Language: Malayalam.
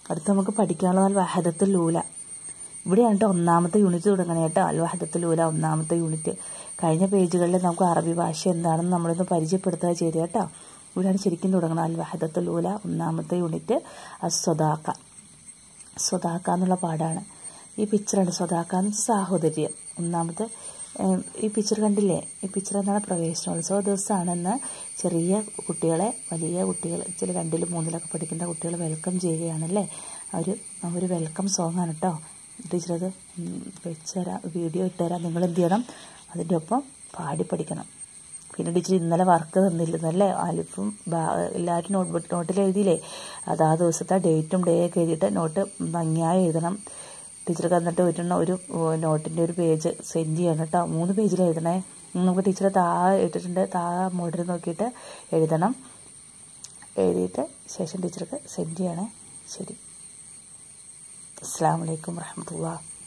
അടുത്ത് നമുക്ക് പഠിക്കാനുള്ളത് അൽ വഹദത്തുൽ ലൂല ഇവിടെയാണ് കേട്ടോ ഒന്നാമത്തെ യൂണിറ്റ് തുടങ്ങണേ കേട്ടോ അൽ വഹദത്തുൽ ലൂല ഒന്നാമത്തെ യൂണിറ്റ് കഴിഞ്ഞ പേജുകളിൽ നമുക്ക് അറബി ഭാഷ എന്താണെന്ന് നമ്മളൊന്ന് പരിചയപ്പെടുത്തുക ചെയ്ത് കേട്ടോ ഇവിടെയാണ് ശരിക്കും തുടങ്ങണം അൽ വഹദത്തുൽ ലൂല ഒന്നാമത്തെ യൂണിറ്റ് അസ്വദാക്ക സ്വദാക്ക എന്നുള്ള പാടാണ് ഈ പിക്ചറാണ് സ്വദാക്ക എന്ന് സാഹോദര്യം ഒന്നാമത്തെ ഏം, ഈ പിക്ചർ കണ്ടില്ലേ ഈ പിക്ചർ എന്താണ് പ്രവേശനോത്സവ ദിവസമാണെന്ന് ചെറിയ കുട്ടികളെ വലിയ കുട്ടികൾ ചില രണ്ടിലും മൂന്നിലൊക്കെ പഠിക്കുന്ന കുട്ടികളെ വെൽക്കം ചെയ്യുകയാണല്ലേ ആ ഒരു ആ ഒരു വെൽക്കം സോങ് ആണ് കേട്ടോ ടീച്ചറത് വെച്ചുതരാം വീഡിയോ ഇട്ടുതരാം നിങ്ങൾ എന്ത് ചെയ്യണം അതിൻ്റെ ഒപ്പം പാടി പഠിക്കണം പിന്നെ ടീച്ചർ ഇന്നലെ വർക്ക് തന്നിരുന്നല്ലേ അലിഫും ബാ- എല്ലാവരും നോട്ട് നോട്ടിൽ എഴുതിയില്ലേ അത് ആ ദിവസത്തെ ഡേറ്റും ഡേ ഒക്കെ എഴുതിയിട്ട് നോട്ട് ഭംഗിയായി എഴുതണം ടീച്ചർ തന്നിട്ട് ഒരു ഒരു നോട്ടിൻ്റെ ഒരു പേജ് സെൻഡ് ചെയ്യണം കേട്ടോ മൂന്ന് പേജിൽ എഴുതണേ നമുക്ക് ടീച്ചർ താഴെ ഇട്ടിട്ടുണ്ട് താഴെ മോഡൽ നോക്കിയിട്ട് എഴുതണം എഴുതിയിട്ട് ശേഷം ടീച്ചർക്ക് സെൻഡ് ചെയ്യണേ ശരി അസ്സാം വലൈക്കും വരഹമത്തുള്ള